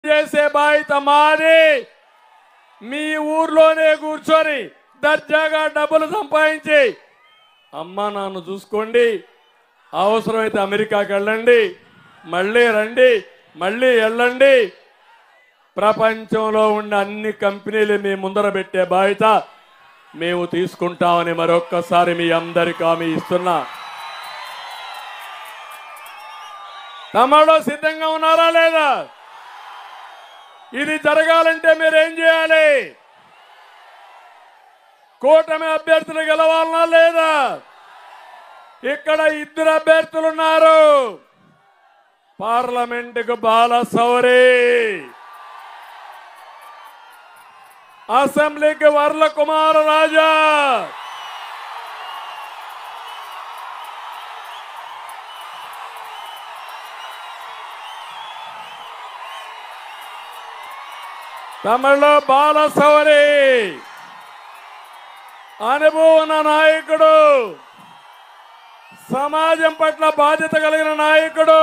చేసే బాధ్యత మాది మీ ఊర్లోనే కూర్చొని దర్జాగా డబ్బులు సంపాదించి అమ్మ నాన్న చూసుకోండి అవసరమైతే అమెరికాకి వెళ్ళండి మళ్ళీ రండి మళ్ళీ వెళ్ళండి ప్రపంచంలో ఉన్న అన్ని కంపెనీలు మీ ముందర పెట్టే బాధ్యత మేము తీసుకుంటామని మరొక్కసారి మీ అందరికీ హామీ ఇస్తున్నా తమలో సిద్ధంగా ఉన్నారా లేదా ఇది జరగాలంటే మీరు ఏం చేయాలి కూటమి అభ్యర్థులు గెలవాలనా లేదా ఇక్కడ ఇద్దరు అభ్యర్థులు ఉన్నారు పార్లమెంటుకు బాల సౌరి అసెంబ్లీకి వర్ల కుమార రాజా తమిళలో బాల సౌరి అనుభవం ఉన్న నాయకుడు సమాజం పట్ల బాధ్యత కలిగిన నాయకుడు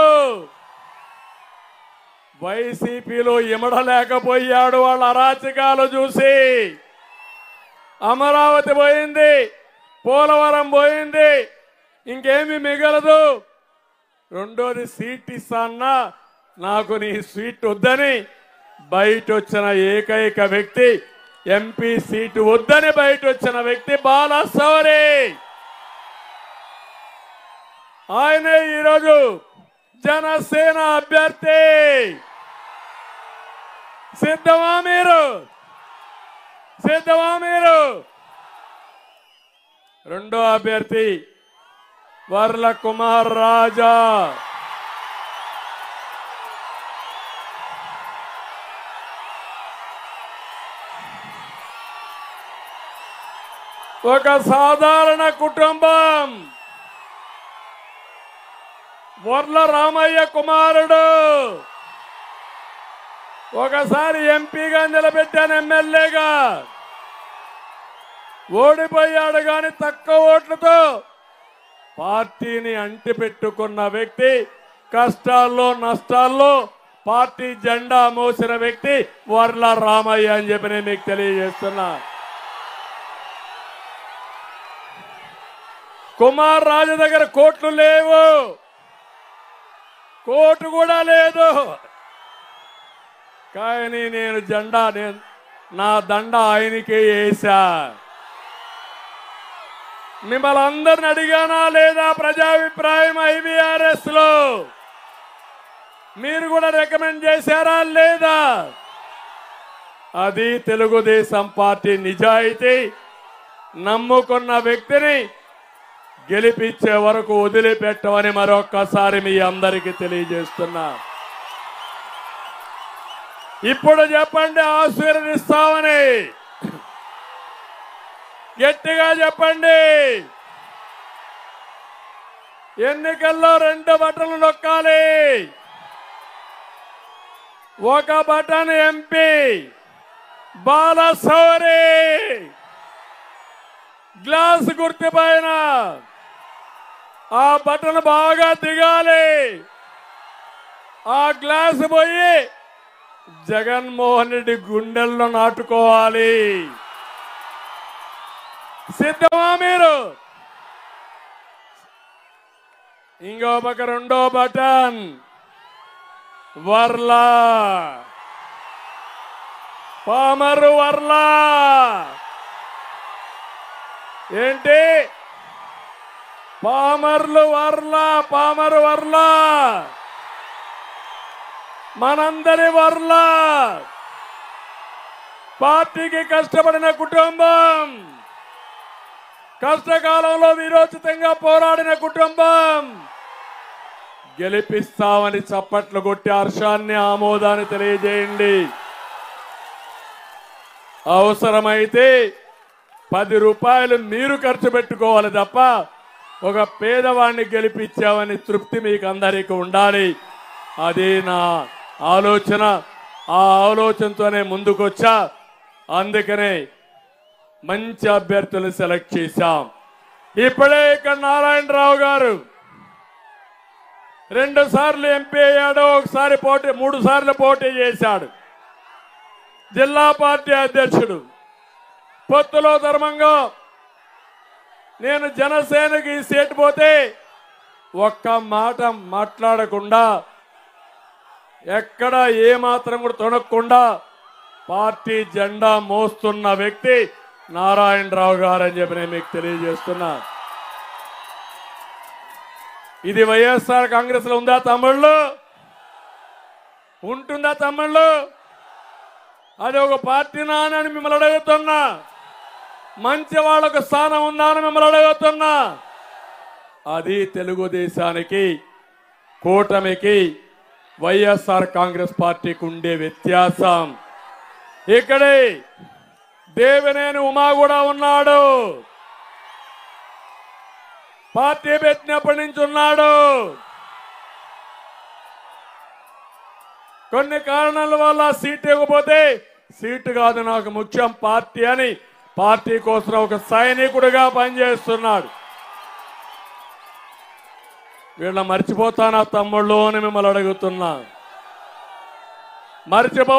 వైసీపీలో ఇమడలేకపోయాడు వాళ్ళ అరాచకాలు చూసి అమరావతి పోయింది పోలవరం పోయింది ఇంకేమి మిగలదు రెండోది సీట్ ఇస్తాన్నా నాకు నీ సీట్ వద్దని బయట వచ్చిన ఏకైక వ్యక్తి ఎంపీ సీటు వద్దని బయట వచ్చిన వ్యక్తి బాలసవరి ఆయనే ఈరోజు జనసేన అభ్యర్థి సిద్ధమా మీరు సిద్ధమా మీరు రెండో అభ్యర్థి వర్ల కుమార్ రాజా ఒక సాధారణ కుటుంబం వర్ల రామయ్య కుమారుడు ఒకసారి ఎంపీగా నిలబెట్టాను ఎమ్మెల్యేగా ఓడిపోయాడు కానీ తక్కువ ఓట్లతో పార్టీని అంటిపెట్టుకున్న వ్యక్తి కష్టాల్లో నష్టాల్లో పార్టీ జెండా మోసిన వ్యక్తి వర్ల రామయ్య అని చెప్పి నేను మీకు తెలియజేస్తున్నా కుమార్ రాజు దగ్గర కోట్లు లేవు కోటు కూడా లేదు కానీ నేను జెండా నేను నా దండ ఆయనకే వేసా మిమ్మల్ని అందరిని అడిగానా లేదా ప్రజాభిప్రాయం ఐబిఆర్ఎస్ లో మీరు కూడా రికమెండ్ చేశారా లేదా అది తెలుగుదేశం పార్టీ నిజాయితీ నమ్ముకున్న వ్యక్తిని గెలిపించే వరకు వదిలిపెట్టమని మరొక్కసారి మీ అందరికీ తెలియజేస్తున్నా ఇప్పుడు చెప్పండి ఆశీర్వదిస్తామని గట్టిగా చెప్పండి ఎన్నికల్లో రెండు బటన్లు నొక్కాలి ఒక బటన్ ఎంపీ బాలసౌరి గ్లాస్ గుర్తు పైన ఆ బటన్ బాగా దిగాలి ఆ గ్లాస్ పోయి జగన్మోహన్ రెడ్డి గుండెల్లో నాటుకోవాలి సిద్ధమా మీరు ఇంకో పక్క రెండో బటన్ వర్లా పామరు వర్లా ఏంటి పామర్లు వర్లా పామరు వర్లా మనందరి వర్లా పార్టీకి కష్టపడిన కుటుంబం కష్టకాలంలో విరోచితంగా పోరాడిన కుటుంబం గెలిపిస్తామని చప్పట్లు కొట్టి హర్షాన్ని ఆమోదాన్ని తెలియజేయండి అవసరమైతే పది రూపాయలు మీరు ఖర్చు పెట్టుకోవాలి తప్ప ఒక పేదవాడిని గెలిపించామని తృప్తి మీకు అందరికీ ఉండాలి అది నా ఆలోచన ఆ ఆలోచనతోనే ముందుకొచ్చా అందుకనే మంచి అభ్యర్థులను సెలెక్ట్ చేశాం ఇప్పుడే ఇక్కడ నారాయణరావు గారు రెండు సార్లు ఎంపీ అయ్యాడు ఒకసారి పోటీ మూడు సార్లు పోటీ చేశాడు జిల్లా పార్టీ అధ్యక్షుడు పొత్తులో ధర్మంగా నేను జనసేనకి ఈ సీట్ పోతే ఒక్క మాట మాట్లాడకుండా ఎక్కడ ఏ మాత్రం కూడా తొనక్కుండా పార్టీ జెండా మోస్తున్న వ్యక్తి నారాయణరావు గారు అని చెప్పి నేను మీకు తెలియజేస్తున్నా ఇది వైఎస్ఆర్ కాంగ్రెస్ లో ఉందా తమ్ముళ్ళు ఉంటుందా తమ్ముళ్ళు అది ఒక పార్టీనా అని మిమ్మల్ని అడుగుతున్నా మంచి వాళ్ళకు స్థానం ఉందా అని మిమ్మల్ని అడుగుతున్నా అది తెలుగుదేశానికి కూటమికి వైఎస్ఆర్ కాంగ్రెస్ పార్టీకి ఉండే వ్యత్యాసం ఇక్కడే దేవినేని ఉమా కూడా ఉన్నాడు పార్టీ పెట్టినప్పటి నుంచి ఉన్నాడు కొన్ని కారణాల వల్ల సీట్ ఇవ్వకపోతే సీటు కాదు నాకు ముఖ్యం పార్టీ అని పార్టీ కోసం ఒక సైనికుడిగా పనిచేస్తున్నాడు వీళ్ళ మర్చిపోతానా తమ్ముళ్ళు అని మిమ్మల్ని అడుగుతున్నా మర్చిపో